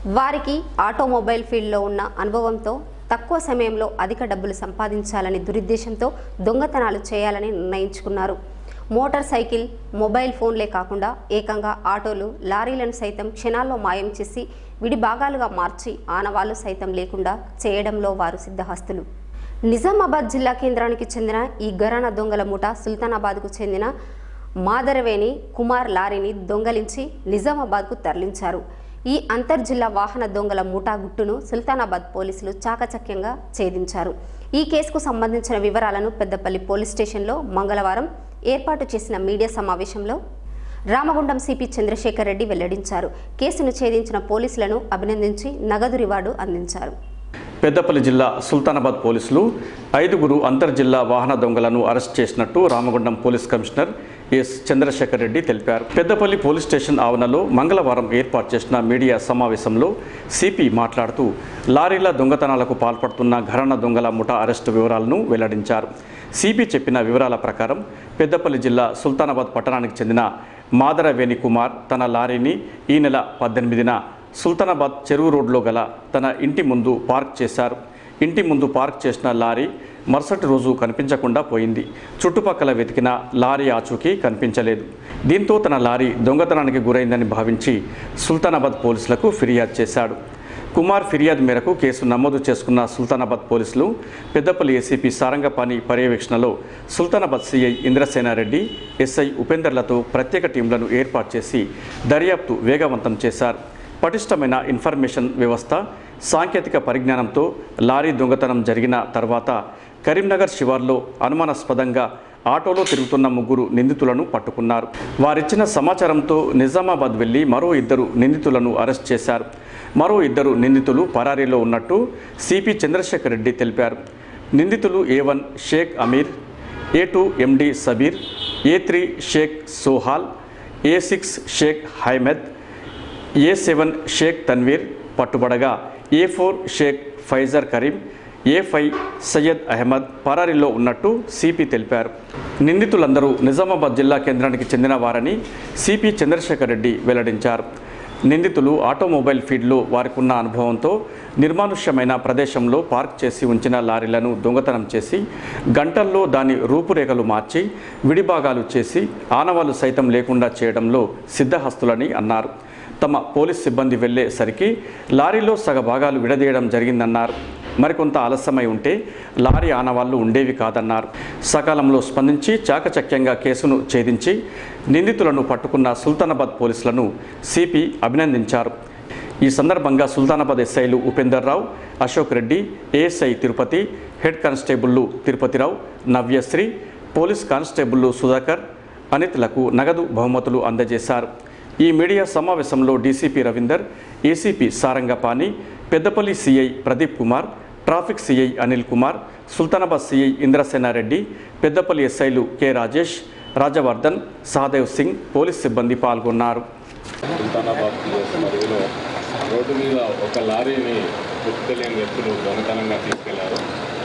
వారికి ఆటోమొబైల్ ఫీల్డ్లో ఉన్న అనుభవంతో తక్కువ సమయంలో అధిక డబ్బులు సంపాదించాలని దురుద్దేశంతో దొంగతనాలు చేయాలని నిర్ణయించుకున్నారు మోటార్ సైకిల్ మొబైల్ ఫోన్లే కాకుండా ఏకంగా ఆటోలు లారీలను సైతం క్షణాల్లో మాయం చేసి విడి భాగాలుగా మార్చి ఆనవాళ్లు సైతం లేకుండా చేయడంలో వారు సిద్ధహస్తులు నిజామాబాద్ జిల్లా కేంద్రానికి చెందిన ఈ గరాణ దొంగల ముఠ సుల్తానాబాద్కు చెందిన మాదరవేణి కుమార్ లారీని దొంగలించి నిజామాబాద్కు తరలించారు ఈ అంతర్జిల్లా వాహన దొంగల ముఠా గుట్టును సుల్తానాబాద్ పోలీసులు చాకచక్యంగా ఛేదించారు ఈ కేసుకు సంబంధించిన వివరాలను పెద్దపల్లి పోలీస్ స్టేషన్లో మంగళవారం ఏర్పాటు చేసిన మీడియా సమావేశంలో రామగుండం సిపి చంద్రశేఖర్ రెడ్డి వెల్లడించారు కేసును ఛేదించిన పోలీసులను అభినందించి నగదు రివార్డు అందించారు పెద్దపల్లి జిల్లా సుల్తానాబాద్ పోలీసులు ఐదుగురు అంతర్జిల్లా వాహన దొంగలను అరెస్ట్ చేసినట్టు Ramagundam police commissioner S Chandrasekhar Reddy తెలిపారు పెద్దపల్లి పోలీస్ స్టేషన్ ఆవరణలో మంగళవారం ఏర్పాటు చేసిన మీడియా సమావేశంలో సిపి మాట్లాడుతూ లారీల దొంగతనాలకు పాల్పడుతున్న ఘరాన దొంగల ముఠా అరెస్టు వివరాలను వెల్లడించారు సిపి చెప్పిన వివరాల ప్రకారం పెద్దపల్లి జిల్లా సుల్తానాబాద్ పట్టణానికి చెందిన మాదర వేణి కుమార్ తన లారీని ఈ నెల పద్దెనిమిదిన సుల్తానాబాద్ చెరువు రోడ్లో గల తన ఇంటి ముందు పార్క్ చేశారు ఇంటి ముందు పార్క్ చేసిన లారీ మరుసటి రోజు కనిపించకుండా పోయింది చుట్టుపక్కల వెతికిన లారీ ఆచూకీ కనిపించలేదు దీంతో తన లారీ దొంగతనానికి గురైందని భావించి సుల్తానాబాద్ పోలీసులకు ఫిర్యాదు చేశాడు కుమార్ ఫిర్యాదు మేరకు కేసు నమోదు చేసుకున్న సుల్తానాబాద్ పోలీసులు పెద్దపల్లి ఏసీపీ సారంగపాణి పర్యవేక్షణలో సుల్తానాబాద్ సిఐ ఇంద్రసేనారెడ్డి ఎస్ఐ ఉపేందర్లతో ప్రత్యేక టీంలను ఏర్పాటు చేసి దర్యాప్తు వేగవంతం చేశారు పటిష్టమైన ఇన్ఫర్మేషన్ వ్యవస్థ సాంకేతిక పరిజ్ఞానంతో లారీ దొంగతనం జరిగిన తర్వాత కరీంనగర్ శివార్లో అనుమానాస్పదంగా ఆటోలో తిరుగుతున్న ముగ్గురు నిందితులను పట్టుకున్నారు వారిచ్చిన సమాచారంతో నిజామాబాద్ వెళ్లి మరో ఇద్దరు నిందితులను అరెస్ట్ చేశారు మరో ఇద్దరు నిందితులు పరారీలో ఉన్నట్టు సిపి చంద్రశేఖర్ రెడ్డి తెలిపారు నిందితులు A one Sheikh Amir A two MD Sabir A three Sheikh Sohal A six Sheikh Haimad A seven Sheikh Tanveer పట్టుబడగా A four Sheikh Faizer Kareem A five Syed Ahmed పరారీలో ఉన్నట్టు సిపి తెలిపారు నిందితులందరూ నిజామాబాద్ జిల్లా కేంద్రానికి చెందిన వారని సిపి చంద్రశేఖర్ రెడ్డి వెల్లడించారు నిందితులు ఆటోమొబైల్ ఫీల్డ్లో వారికున్న అనుభవంతో నిర్మానుష్యమైన ప్రదేశంలో పార్క్ చేసి ఉంచిన లారీలను దొంగతనం చేసి గంటల్లో దాని రూపురేఖలు మార్చి విడిభాగాలు చేసి ఆనవాలు సైతం లేకుండా చేయడంలో సిద్ధహస్తులని అన్నారు తమ పోలీస్ సిబ్బంది వెళ్లేసరికి లారీలో సగ భాగాలు విడదీయడం జరిగిందన్నారు మరికొంత ఆలస్యమై ఉంటే లారీ ఆనవాళ్లు ఉండేవి కాదన్నారు సకాలంలో స్పందించి చాకచక్యంగా కేసును ఛేదించి నిందితులను పట్టుకున్న సుల్తానాబాద్ పోలీసులను సిపి అభినందించారు ఈ సందర్భంగా సుల్తానాబాద్ ఎస్ఐలు ఉపేందర్ రావు అశోక్ రెడ్డి ఏఎస్ఐ తిరుపతి హెడ్ కానిస్టేబుళ్లు తిరుపతిరావు నవ్యశ్రీ పోలీస్ కానిస్టేబుళ్లు సుధాకర్ అనిత్లకు నగదు బహుమతులు అందజేశారు ఈ మీడియా సమావేశంలో DCP Ravinder ACP Sarangapani Peddapalli CI Pradeep Kumar traffic CI Anil Kumar Sultanabad CI Indrasenareddy Peddapalli ఎస్ఐలు కె రాజేష్ రాజవర్ధన్ సహదేవ్ సింగ్ పోలీస్ సిబ్బంది పాల్గొన్నారు సుల్తానాబాద్ పిఎస్ పరిధిలో రోడ్డు మీద ఒక లారీని గుర్తు తెలియని వ్యక్తులు దొంగతనంగా తీసుకెళ్లారు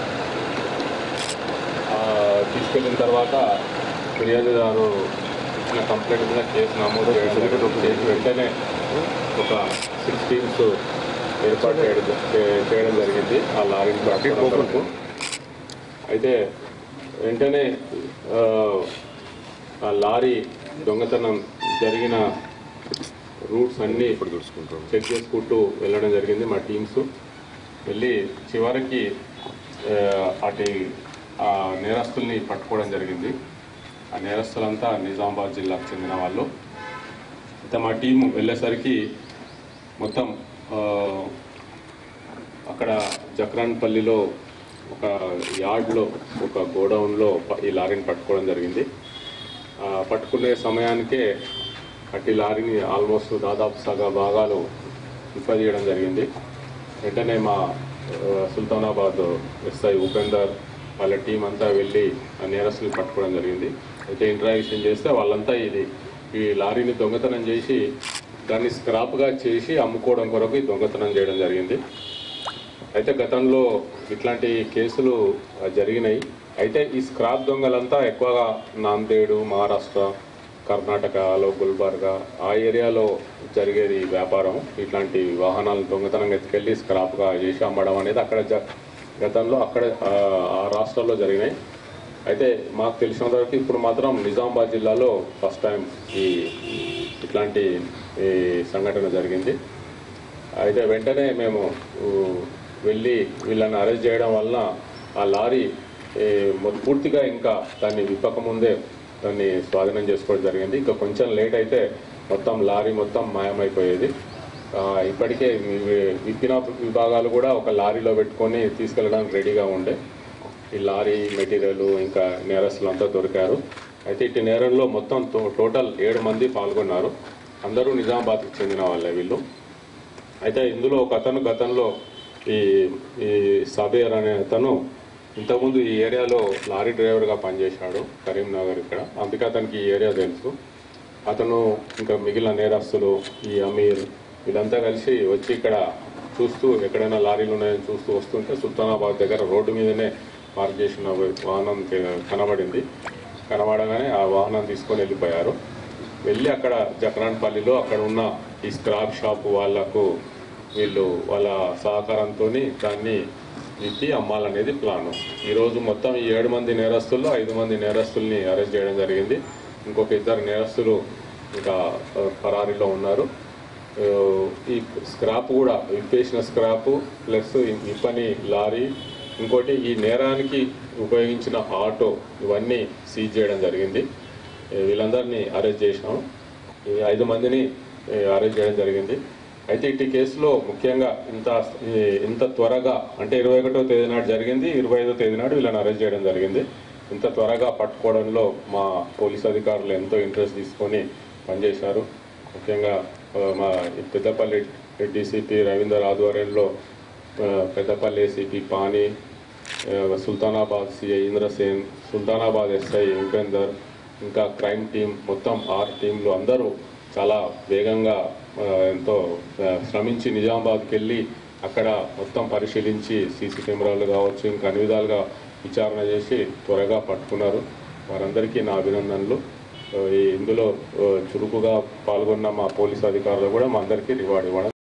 ఆ, తీసుకెళ్లిన తర్వాత ఫిర్యాదుదారు ఇచ్చిన కంప్లైంట్ మీద కేసు నమోదు చేయడం చేసి వెంటనే ఒక సిక్స్ టీమ్స్ ఏర్పాటు చేయడం చే- చేయడం జరిగింది ఆ లారీని పట్టుకోవడం కొరకు అయితే వెంటనే ఆ, ఆ లారీ దొంగతనం జరిగిన రూట్స్ అన్నీ ఇప్పుడు చూసుకుంటాం చెక్ చేసుకుంటూ వెళ్ళడం జరిగింది మా టీమ్స్ వెళ్ళి చివరికి ఆ, అటు ఆ నేరస్తుల్ని పట్టుకోవడం జరిగింది ఆ నేరస్తులంతా నిజామాబాద్ జిల్లాకు చెందిన వాళ్ళు అయితే మా టీము వెళ్ళేసరికి మొత్తం ఆ, అక్కడ జక్రాన్పల్లిలో ఒక యార్డ్లో ఒక గోడౌన్లో ప- ఈ లారీని పట్టుకోవడం జరిగింది ఆ, పట్టుకునే సమయానికే అట్టి లారీని ఆల్మోస్ట్ దాదాపు సగ భాగాలు విప్పదీయడం జరిగింది వెంటనే మా ఆ, సుల్తానాబాద్ ఎస్ఐ ఉపేందర్ వాళ్ళ టీం అంతా వెళ్ళి ఆ నేరస్తుని పట్టుకోవడం జరిగింది అయితే ఇంట్రాక్షన్ చేస్తే వాళ్ళంతా ఇది ఈ లారీని దొంగతనం చేసి దాన్ని స్క్రాప్గా చేసి అమ్ముకోవడం కొరకు ఈ దొంగతనం చేయడం జరిగింది అయితే గతంలో ఇట్లాంటి కేసులు ఆ, జరిగినాయి అయితే ఈ స్క్రాప్ దొంగలంతా ఎక్కువగా నాందేడు మహారాష్ట్ర కర్ణాటకలో గుల్బర్గా ఆ ఏరియాలో జరిగేది ఈ వ్యాపారం ఇట్లాంటి వాహనాలను దొంగతనంగా ఎత్తుకెళ్ళి స్క్రాప్గా చేసి అమ్మడం అనేది అక్కడ జ గతంలో అక్కడ ఆ, ఆ రాష్ట్రాల్లో జరిగినాయి అయితే మాకు తెలిసినంత వరకు ఇప్పుడు మాత్రం నిజామాబాద్ జిల్లాలో ఫస్ట్ టైం ఈ ఇట్లాంటి ఈ సంఘటన జరిగింది అయితే వెంటనే మేము ఊ, వెళ్ళి వీళ్ళని అరెస్ట్ చేయడం వలన ఆ లారీ ఏ, మొ- పూర్తిగా ఇంకా దాన్ని విప్పకముందే దాన్ని స్వాధీనం చేసుకోవడం జరిగింది ఇంకా కొంచెం లేట్ అయితే మొత్తం లారీ మొత్తం మాయమైపోయేది ఆ, ఇప్పటికే వి- విప్పిన విభాగాలు కూడా ఒక లారీలో పెట్టుకొని తీసుకెళ్ళడానికి రెడీగా ఉండే ఈ లారీ మెటీరియల్ ఇంకా నేరస్తులు అంతా దొరికారు అయితే ఇటు నేరంలో మొత్తం టో- టోటల్ ఏడు మంది పాల్గొన్నారు అందరూ నిజామాబాద్కి చెందిన వాళ్ళే వీళ్ళు అయితే ఇందులో ఒక అతను గతంలో ఈ ఈ సాబేర్ అనే అతను ఇంతకుముందు ఈ ఏరియాలో లారీ డ్రైవర్గా పనిచేశాడు కరీంనగర్ ఇక్కడ అందుకే అతనికి ఈ ఏరియా తెలుసు అతను ఇంకా మిగిలిన నేరస్తులు ఈ అమీర్ వీళ్ళంతా కలిసి వచ్చి ఇక్కడ చూస్తూ ఎక్కడైనా లారీలు ఉన్నాయని చూస్తూ వస్తుంటే సుల్తానాబాద్ దగ్గర రోడ్డు మీదనే పార్క్ చేసిన వాహనం తె- కనబడింది కనబడగానే ఆ వాహనం తీసుకొని వెళ్ళిపోయారు వెళ్ళి అక్కడ జక్రాన్పల్లిలో అక్కడ ఉన్న ఈ స్క్రాప్ షాప్ వాళ్లకు వీళ్ళు వాళ్ళ సహకారంతో దాన్ని విప్పి అమ్మాలనేది ప్లాను ఈరోజు మొత్తం ఈ ఏడు మంది నేరస్తుల్లో ఐదు మంది నేరస్తుల్ని అరెస్ట్ చేయడం జరిగింది ఇంకొక ఇద్దరు నేరస్తులు ఇంకా ఆ, పరారీలో ఉన్నారు ఆ, ఈ స్క్రాప్ కూడా విప్పేసిన స్క్రాప్ ప్లస్ ఇప్పని లారీ ఇంకోటి ఈ నేరానికి ఉపయోగించిన ఆటో ఇవన్నీ సీజ్ చేయడం జరిగింది ఏ, వీళ్ళందరినీ అరెస్ట్ చేసినాం ఈ ఐదు మందిని ఏ, అరెస్ట్ చేయడం జరిగింది అయితే ఇటు కేసులో ముఖ్యంగా ఇంత ఈ, ఇంత త్వరగా అంటే ఇరవై ఒకటో తేదీ నాడు జరిగింది ఇరవై ఐదో తేదీ నాడు వీళ్ళని అరెస్ట్ చేయడం జరిగింది ఇంత త్వరగా పట్టుకోవడంలో మా పోలీస్ అధికారులు ఎంతో ఇంట్రెస్ట్ తీసుకొని పనిచేశారు ముఖ్యంగా ఆ, మా ఈ పెద్దపల్లి డీసీపీ రవీందర్ ఆధ్వర్యంలో ఆ, పెద్దపల్లి ఏసీపీ పాని ఆ, సుల్తానాబాద్ సిఐ ఇంద్రసేన్ సుల్తానాబాద్ ఎస్ఐ ఉపేందర్ ఇంకా క్రైమ్ టీం మొత్తం ఆరు టీంలు అందరూ చాలా వేగంగా ఆ, ఎంతో ఆ, శ్రమించి నిజామాబాద్కి వెళ్ళి అక్కడ మొత్తం పరిశీలించి సీసీ కెమెరాలు కావచ్చు ఇంకా అన్ని విధాలుగా విచారణ చేసి త్వరగా పట్టుకున్నారు వారందరికీ నా అభినందనలు ఆ, ఈ ఇందులో ఆ, చురుకుగా పాల్గొన్న మా పోలీస్ అధికారులు కూడా మా అందరికీ రివార్డ్ ఇవ్వడం